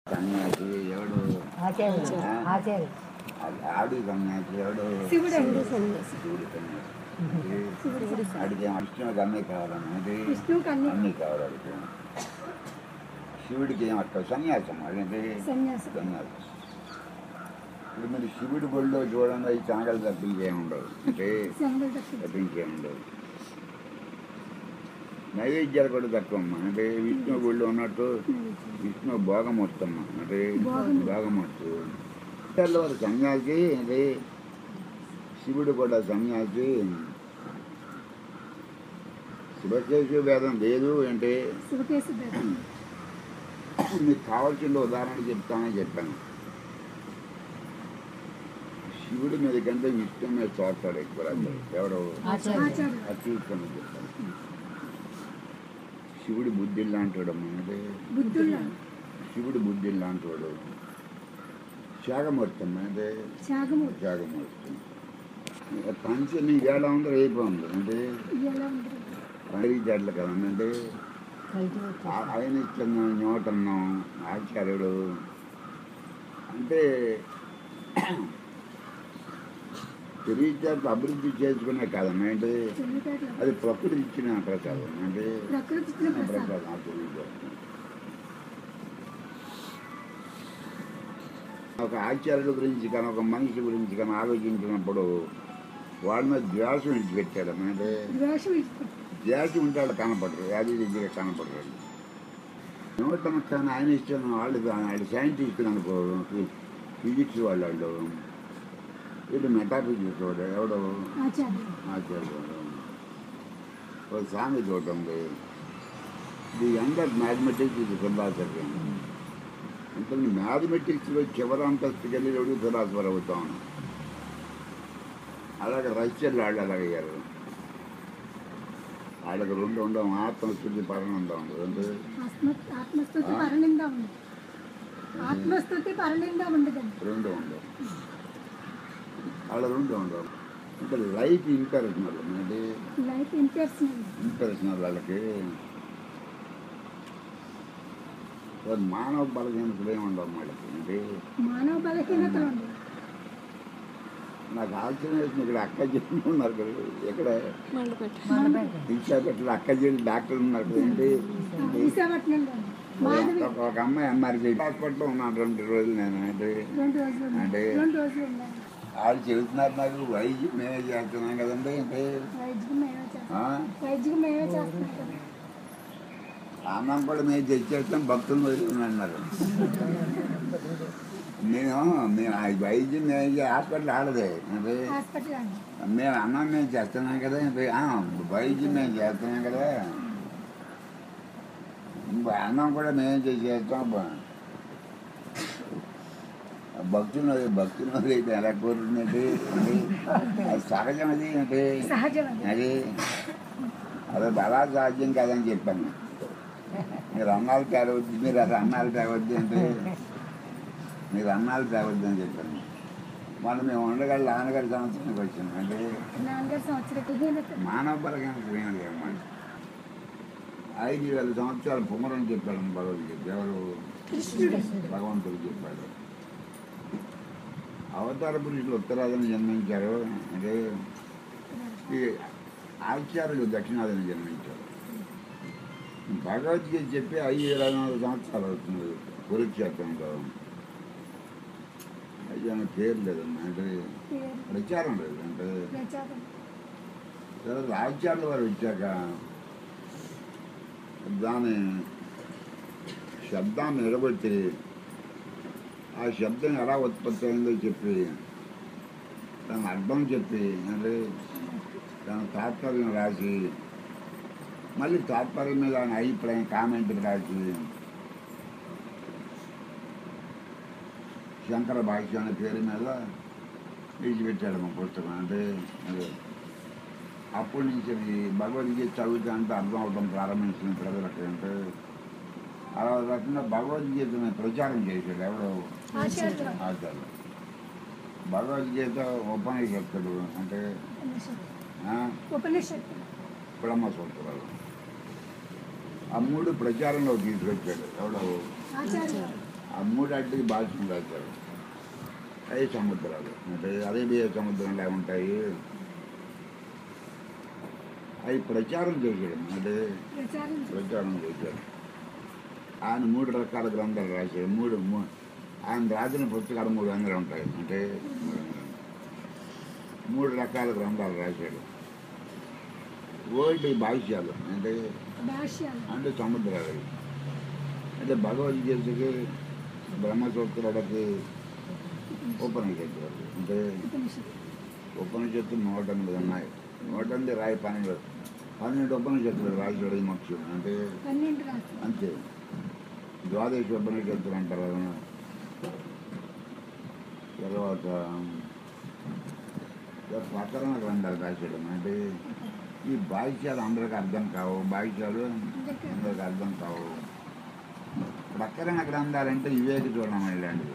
సన్యాసి ఎవడు ఆచార్య ఆచార్య అది ఆడు సన్యాసి ఎవడు శివుడు శివుడు సన్యాసి ఆడికి విష్ణువుకి అన్నీ కావాలన్నా అది విష్ణువుకి అన్ని అన్నీ కావాలి ఆడికి శివుడికి ఏం అక్క సన్యాసం అదేంటి సన్యాసం సన్యాసం ఇప్పుడు మీరు శివుడి గుడిలో చూడండి ఈ చాంగలు తప్పించే ఉండవు అంటే శంగలు తప్పి తప్పించే ఉండవు నైవేద్యాలు కూడా తక్కువ అమ్మా అంటే విష్ణు గుడిలో ఉన్నట్టు విష్ణు భోగమూర్తమ్మ అంటే భోగమూర్తు వారు సన్యాసి అంటే శివుడు కూడా సన్యాసి శివకేశు వేదం లేదు అంటే శివకేశు భేదం మీకు కావాల్సిన ఉదాహరణ చెప్తానని చెప్పాను శివుడి మీద కంటే విష్ణు మీద చూస్తాడు ఎక్కువ రాజు. ఎవడు ఆచార్య ఆచార్య అత్యుత్తమని చెప్తాను శివుడి బుద్ధి లాంటివాడు అంటే బుద్ధుల్లో శివుడి బుద్ధి లాంటివాడు త్యాగమూర్తి అంటే త్యాగమూర్తి త్యాగమూర్తి పంచని ఏడ ఉంది రేపు ఉంది అంటే ఎలా ఉంటుంది నైవేద్యాలు కదా అంటే కలిసి ఆ- ఆయన ఇచ్చిన న్యూటన్నం ఆచార్యుడు అంటే తెలివితేట అభివృద్ధి చేసుకునే కాదమ్మా అంటే తెలివితేటలు అది ప్రకృతి ఇచ్చిన ప్రసాదం అంటే ప్రకృతి ఇచ్చిన ఆ ప్రసాదం ప్రసాదం ఆ తెలివితేట. ఒక ఆచార్యుల గురించి కానీ ఒక మనిషి గురించి కానీ ఆలోచించినప్పుడు వాళ్ళ మీద ద్వేషం విడిచిపెట్టాడు అంటే ద్వేషం ఇచ్చి- ద్వేషం ఉంటే వాళ్ళు కనపడరు అది విద్యగా కనపడరు నూతన కానీ ఆయన ఇష్టం వాళ్ళు వాళ్ళు సైంటిస్ట్ అనుకో ఫిజిక్స్ వాళ్ళు వాళ్ళు వీళ్ళు మెటాఫిజిక్స్ వాడు ఎవడో ఆచార్య ఆచార్యుడు ఒక సామెత ఒకటి ఉంది ది ఎండ్ ఆఫ్ మ్యాథమెటిక్స్ ఇది ఫిలాసఫీ అంటే మ్యాథమెటిక్స్లో చివరి అంతస్తుకి వెళ్ళి ఎవడు ఫిలాసఫర్ అవుతాం అలాగే రష్యన్లు వాళ్ళు అలాగయ్యారు వాళ్ళకి రెండు ఉండవు ఆత్మస్థుతి పరనందం అంటే ఆత్మ ఆత్మస్థుతి పరనింద ఉంది ఆత్మస్థుతి పరనింద ఉండదండి రెండు ఉండవు వాళ్ళ రెండు ఉండవు అంటే లైఫ్ ఇంపర్సనల్ అంటే లైఫ్ ఇంపర్సనల్ ఇంపర్సనల్ వాళ్ళకి వారు మానవ బలహీనతలు ఏమి ఉండవు వాళ్ళకి అంటే మానవ బలహీనతలు ఉంది నాకు ఆలోచన వేసింది ఇక్కడ అక్క చెల్లి ఉన్నారు కదా ఎక్కడ మండపేట విశాఖపట్నంలో అక్క చెల్లి డాక్టర్ ఉన్నారు కదా ఏంటి విశాఖపట్నంలో ఉంది. మాధవి ఒక- ఒక అమ్మాయి ఎంఆర్పీ హాస్పిటల్లో ఉన్నాను రెండు రోజులు నేను అంటే రెండు రోజులు ఉన్నాయి. అంటే రెండు రోజులు ఉన్నాయి వాళ్ళు చెబుతున్నారు నాకు వైద్యం మేమే చేస్తున్నాం కదండి అంటే వైద్యం మేమే చేస్తాం ఆ? వైద్యం మేమే చేస్తున్నాం కదా. అన్నం కూడా మేము తెచ్చేస్తాం భక్తులు వదిలి అన్నారు నేను మేము ఆ వైద్యం మేము చే- హాస్పిటల్ ఆడదే అంటే హాస్పిటల్ అండి మేము అన్నం మేము చేస్తున్నాం కదా అంటే, ఆ, వైద్యం మేము చేస్తున్నాం కదా ఇంకో అన్నం కూడా మేము చేసేస్తాం బ- భక్తులు భక్తులు అయితే ఎలా కోరుతుందంటే అది అది సహజం అది అంటే సహజం అండి అది అది అలా సాధ్యం కాదని చెప్పాను మీరు అన్నాలు తేవద్దు మీరు అది అన్నాలు తేవద్దు అంటే మీరు అన్నాలు తేవద్దు అని చెప్పాను మనం మేము ఉండగల నాన్నగారి సంవత్సరానికి వచ్చాము అంటే నాన్నగారు సంవత్సరం విహీనత మానవ పరంగా ఏమని అన్నమాట ఐదు వేల సంవత్సరాల పుమరని చెప్పాడు భగవద్గీత ఎవరు కృష్ణుడు భగవంతుడు చెప్పాడు అవతార పురుషులు ఉత్తరాదిని జన్మించారు అంటే ఈ ఆచార్యులు దక్షిణాదిని జన్మించారు భగవద్గీత చెప్పి ఐదు ఇరవై నాలుగు సంవత్సరాలు అవుతుంది కురుక్షేత్రంలో అయితే ఆమె పేరు లేదమ్మా అంటే పేరు ప్రచారం లేదు అంటే ప్రచారం తర్వాత ఆచార్యుల వారు వచ్చాక దాని శబ్దాన్ని నిలబెట్టి ఆ శబ్దం ఎలా ఉత్పత్తి అయిందో చెప్పి దాని అర్థం చెప్పి అంటే దాని తాత్పర్యం రాసి మళ్ళీ తాత్పర్యం మీద ఆయన అభిప్రాయం కామెంట్ రాసి శంకర భాష్యం అనే పేరు మీద విడిచిపెట్టాడు మా పుస్తకం అంటే అదే అప్పటి నుంచి అది భగవద్గీత చదువుతా అంటే అర్థం అవడం ప్రారంభించిన ప్రజలకు అంటే అలా రకంగా భగవద్గీతని ప్రచారం చేశాడు ఎవడో ఆచార్యులు ఆచార్యులు భగవద్గీత ఉపనిషత్తుడు అంటే ఉపనిషత్తు ఆ, ఉపనిషత్తు బ్రహ్మ సూత్రాలు ఆ మూడు ప్రచారంలో తీసుకొచ్చాడు ఎవడో ఆచార్యులు ఆ మూడు అడ్డికి బాల్సం రాశారు అవి సముద్రాలు అంటే అరేబియా సముద్రంలా ఉంటాయి అవి ప్రచారం చేసేయడం అంటే ప్రచారం ప్రచారం చేశారు ఆయన మూడు రకాల గ్రంథాలు రాశారు మూడు మూ- ఆయన రాసిన పుస్తకాలు మూడు వందలు ఉంటాయి అంటే మూడు వందలు. మూడు రకాల గ్రంథాలు రాశాడు ఓల్డ్ భాష్యాలు అంటే భాష్యాలు అంటే సముద్రాలు అవి. అంటే భగవద్గీతకి బ్రహ్మసూత్రాలకి ఉపనిషత్తులు అంటే ఉపనిషత్తు ఉపనిషత్తులు నూట ఎనిమిది ఉన్నాయి నూట ఎనిమిది రాయి పన్నెండు పన్నెండు ఉపనిషత్తులు రాశాడు ఈ మక్షుడు అంటే పన్నెండు రాత్రి అంతే ద్వాదశ ఉపనిషత్తులు అంటారు కదా. తర్వాత ఇక ప్రకరణ గ్రంథాలు రాశాడు అంటే ఈ భాష్యాలు అందరికి అర్థం కావు భాష్యాలు అందరికి అర్థం కావు ప్రకరణ గ్రంథాలంటే వివేక చూడడం ఇలాంటివి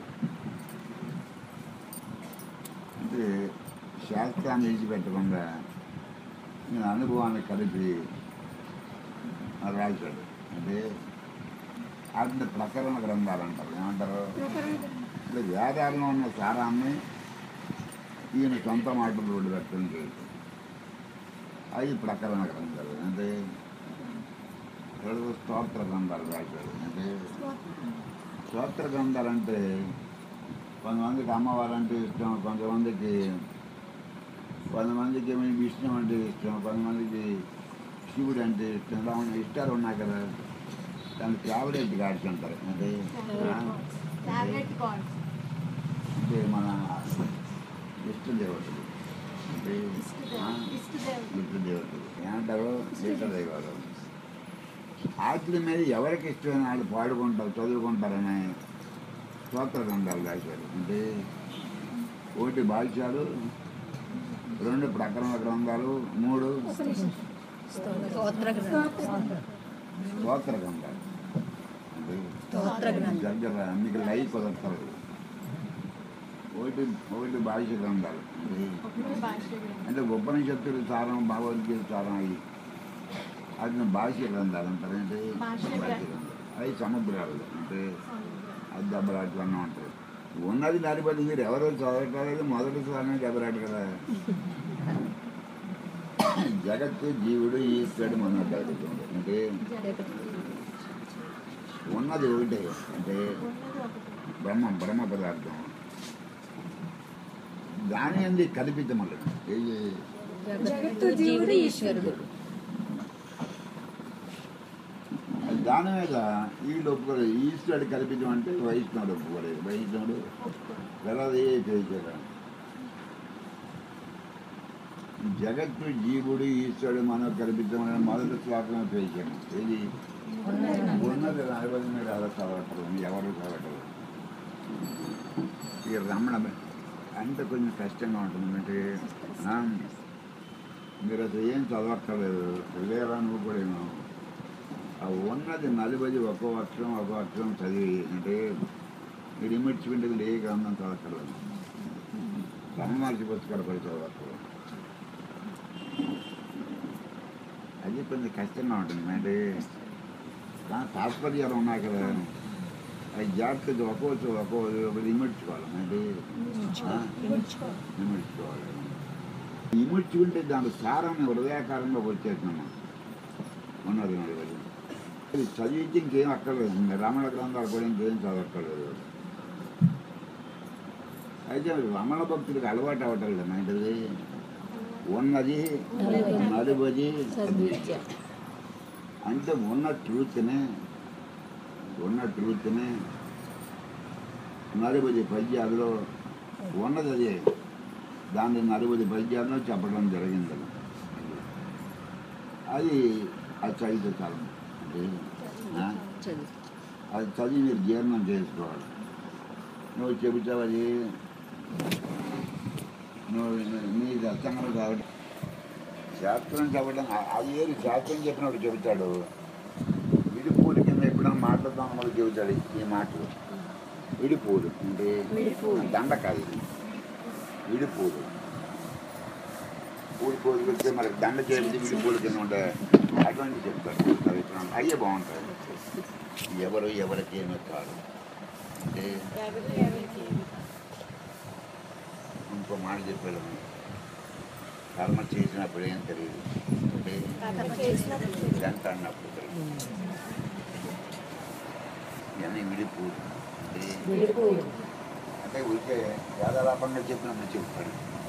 అంటే శాస్త్రాన్ని విడిచిపెట్టకుండా నేను అనుభవాన్ని కలిపి రాశాడు అంటే వాటిని ప్రకరణ గ్రంథాలు అంటారు ఏమంటారు ప్రకరణ గ్రంథం. అంటే వేదాల్లో ఉన్న సారాన్ని ఈయన సొంత మాటలు వ్యక్తం చేశాడు అవి ప్రకరణ గ్రంథాలు అంటే తెలుగు స్తోత్ర గ్రంథాలు రాశాడు అంటే స్తోత్రం. స్తోత్ర గ్రంథాలు అంటే కొంతమందికి అమ్మవారు అంటే ఇష్టం కొంతమందికి కొంతమందికి ఏమో విష్ణు అంటే ఇష్టం కొంతమందికి శివుడు అంటే ఇష్టం ఇలా ఉన్న ఇష్టాలు ఉన్నాయి కదా దాన్ని ఫేవరెట్ గాడ్స్ అంటారు అంటే ఆ? ఫేవరెట్ గాడ్ అంటే మన ఇష్ట దేవతలు అంటే ఆ? ఇష్టదేవుడు ఇష్ట దేవతలు ఏమంటారు ఇష్ట దైవాలు వాటి మీద ఎవరికి ఇష్టమైన వాళ్ళు పాడుకుంటారు చదువుకుంటారని స్తోత్ర గ్రంథాలు రాశారు అంటే ఒకటి భాష్యాలు రెండు ప్రకరణ గ్రంథాలు మూడు ఉపనిషత్తు స్తోత్ర స్తోత్ర స్తోత్ర గ్రంథాలు అంటే స్తోత్ర గ్రంథం దగ్గర మీకు లైవ్ కుదరతారు ఒకటి ఒకటి భాష్య గ్రంథాలు అంటే అంటే ఉపనిషత్తులు సారం భగవద్గీత సారం అవి అది భాష్య గ్రంథాలు అంటారు అంటే భాష్య గ్రంథాలు. భాష్య గ్రంథాలు అవి సముద్రాలు అంటే అది దెబ్బలాట్లు అన్నీ ఉంటాయి ఉన్నది నడిపడి మీరు ఎవరు చదవట్లేదు మొదటి స్వామి దెబ్బలాట కదా జగత్తు జీవుడు ఈశ్వరుడు మనం జరుగుతుంది అంటే ఉన్నది ఒకటే అంటే బ్రహ్మ బ్రహ్మ పదార్థం దాని అంది కల్పితములు ఏది జగత్తు జీవుడు ఈశ్వరుడు దాని మీద వీళ్ళు ఒప్పుకోలేదు ఈశ్వరుడు కల్పితం అంటే వైష్ణవుడు ఒప్పుకోలేదు వైష్ణవుడు వెలదే చేశారు జగత్తు జీవుడు ఈశ్వరుడు మనం కల్పితం అనే మొదటి శ్లోకం చేశాను ఏది ఉన్నది రాయబడి మీరు ఎలా చదవటరు ఎవరు చదవటరు ఈ రమణ అంటే కొంచెం కష్టంగా ఉంటుంది అంటే ఆ, మీరు అసలు ఏం చదవక్కర్లేదు లేరా నువ్వు కూడా ఏమో ఆ ఉన్నది నలుబది ఒక్కో అక్షరం ఒక్కో అక్షరం చదివి అంటే మీరు ఇమిడ్చుకుంటే ఏ గ్రంథం చదవక్కర్లేదు బ్రహ్మర్షి పుస్తకాలు పడి చదవక్కర్లేదు అది కొంచెం కష్టంగా ఉంటుంది అంటే కానీ తాత్పర్యాలు ఉన్నాయి కదా అవి జాగ్రత్తగా ఒక్కోవచ్చు ఒక్కో ఒకటి ఇమిడ్చుకోవాలి అంటే ఆ, ఇమిడ్చుకోవాలి ఇమిడ్చుకుంటే దాని సారాన్ని హృదయాకారంలో వచ్చేసినాము ఉన్నది మరి అది అది చదివించి ఇంకేం అక్కర్లేదు రమణ గ్రంథాలు కూడా ఇంకేం చదవక్కర్లేదు అయితే రమణ భక్తుడికి అలవాటు అవ్వటం లేదు ఏంటిది ఉన్నది నలుబది సద్విద్య అంటే ఉన్న ట్రూత్నే ఉన్న ట్రూత్నే నలుబది పద్యాల్లో ఉన్నది అదే దాన్ని నలుబది పద్యాల్లో చెప్పడం జరిగింది అది అది చదివితే చాలు అంటే ఆ? చదువు అది చదివి మీరు జీర్ణం చేసుకోవాలి నువ్వు చెబుతావు అది నువ్వు నీ దత్తంగా కాబట్టి శాస్త్రం చెప్పడం అ- అది ఏది శాస్త్రం చెప్పినప్పుడు చెబుతాడు విడిపూలు కింద ఎప్పుడైనా మాట్లాడదాం వాళ్ళు చెబుతాడు ఈ మాటలు విడిపూలు అంటే విడిపూలు. దండకాయ ఇది విడిపూలు పూలు పూలు పెడితే మరి దండ చేసి విడిపూలు కింద ఉంటాయి అటువంటి చెప్తాడు కవిత్వం అయ్యే బాగుంటాయి ఎవరు ఎవరికి ఏమీ కాదు అంటే ఇంకో మాట చెప్పాడు కర్మ చేసినప్పుడు ఏం తెలియదు అంటే గంట అన్నప్పుడు తెలియదు ఇవన్నీ విడిపో అంటే విడిపోడు అంటే ఊరికే యాదలాపంగా చెప్పినప్పుడు చెప్తాడు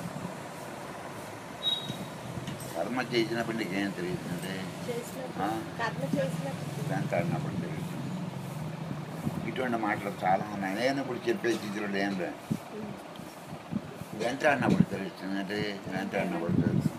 కర్మ చేసినప్పుడు నీకు ఏం తెలియదు అంటే ఆ? గంట అన్నప్పుడు తెలియదు ఇటువంటి మాటలు చాలా ఉన్నాయి నేను ఇప్పుడు చెప్పే స్థితిలో ఏం రా గంట అన్నప్పుడు తెలుస్తుంది అంటే గంట అన్నప్పుడు తెలుస్తుంది